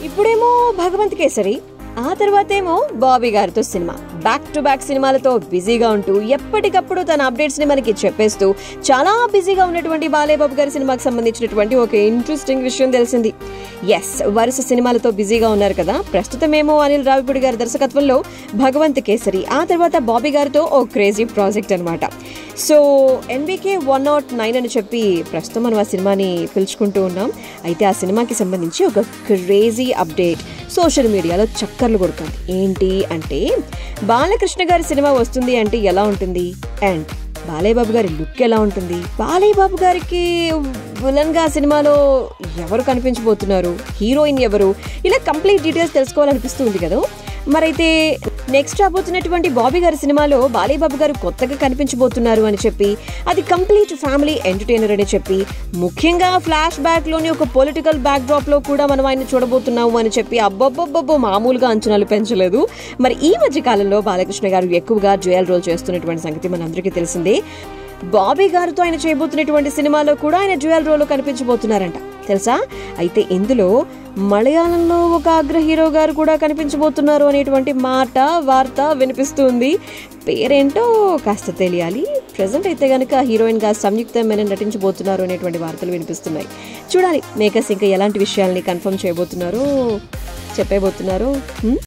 ఇప్పుడేమో భగవంత్ కేసరి ఆ తర్వాత ఏమో బాబీ గారితో సినిమా బ్యాక్ టు బ్యాక్ సినిమాలతో బిజీగా ఉంటూ ఎప్పటికప్పుడు తన అప్డేట్స్ ని మనకి చెప్పేస్తూ చాలా బిజీగా ఉన్నటువంటి బాలేబాబు గారి సినిమాకి సంబంధించినటువంటి ఒక ఇంట్రెస్టింగ్ విషయం తెలిసింది ఎస్ వరుస సినిమాలతో బిజీగా ఉన్నారు కదా ప్రస్తుతం ఏమో అనిల్ రావిపూడి గారి దర్శకత్వంలో భగవంత్ కేసరి ఆ తర్వాత బాబీ గారితో ఓ క్రేజీ ప్రాజెక్ట్ అన్నమాట so NBK one naught nine అని చెప్పి ప్రస్తుతం మనం ఆ సినిమాని పిలుచుకుంటూ ఉన్నాం అయితే ఆ సినిమాకి సంబంధించి ఒక క్రేజీ అప్డేట్ సోషల్ మీడియాలో చక్కర్లు కొడుతుంది ఏంటి అంటే బాలకృష్ణ గారి సినిమా వస్తుంది అంటే ఎలా ఉంటుంది అండ్ బాలయ్య బాబు గారి లుక్ ఎలా ఉంటుంది బాలయ్య బాబు గారికి విలన్ గా సినిమాలో ఎవరు కనిపించబోతున్నారు హీరోయిన్ ఎవరు ఇలా కంప్లీట్ డీటెయిల్స్ తెలుసుకోవాలనిపిస్తూ ఉంది కదా మరైతే నెక్స్ట్ రాబోతున్నటువంటి బాబీ గారి సినిమాలో బాలయ్య బాబు గారు కొత్తగా కనిపించబోతున్నారు అని చెప్పి అది కంప్లీట్ ఫ్యామిలీ ఎంటర్టైనర్ అని చెప్పి ముఖ్యంగా ఫ్లాష్ బ్యాక్ లోని ఒక పొలిటికల్ బ్యాక్ డ్రాప్ లో కూడా మనం ఆయన చూడబోతున్నాము అని చెప్పి అబ్బబ్బబ్బబ్బో మామూలుగా అంచనాలు పెంచలేదు మరి ఈ మధ్య కాలంలో బాలకృష్ణ గారు ఎక్కువగా జ్యువెల్ రోల్ చేస్తున్నటువంటి సంగతి మనందరికీ తెలిసిందే బాబీ గారితో ఆయన చేయబోతున్నటువంటి సినిమాలో కూడా ఆయన జ్యువెల్ రోల్ కనిపించబోతున్నారంట తెలుసా అయితే ఇందులో మలయాళంలో ఒక అగ్ర హీరో గారు కూడా కనిపించబోతున్నారు అనేటువంటి మాట వార్త వినిపిస్తుంది పేరేంటో కాస్త తెలియాలి ప్రజెంట్ అయితే గనక హీరోయిన్ గా సంయుక్త మేనన్ నటించబోతున్నారు అనేటువంటి వార్తలు వినిపిస్తున్నాయి చూడాలి మేకర్స్ ఇంకా ఎలాంటి విషయాల్ని కన్ఫర్మ్ చేయబోతున్నారో చెప్పేబోతున్నారు హ్మ్?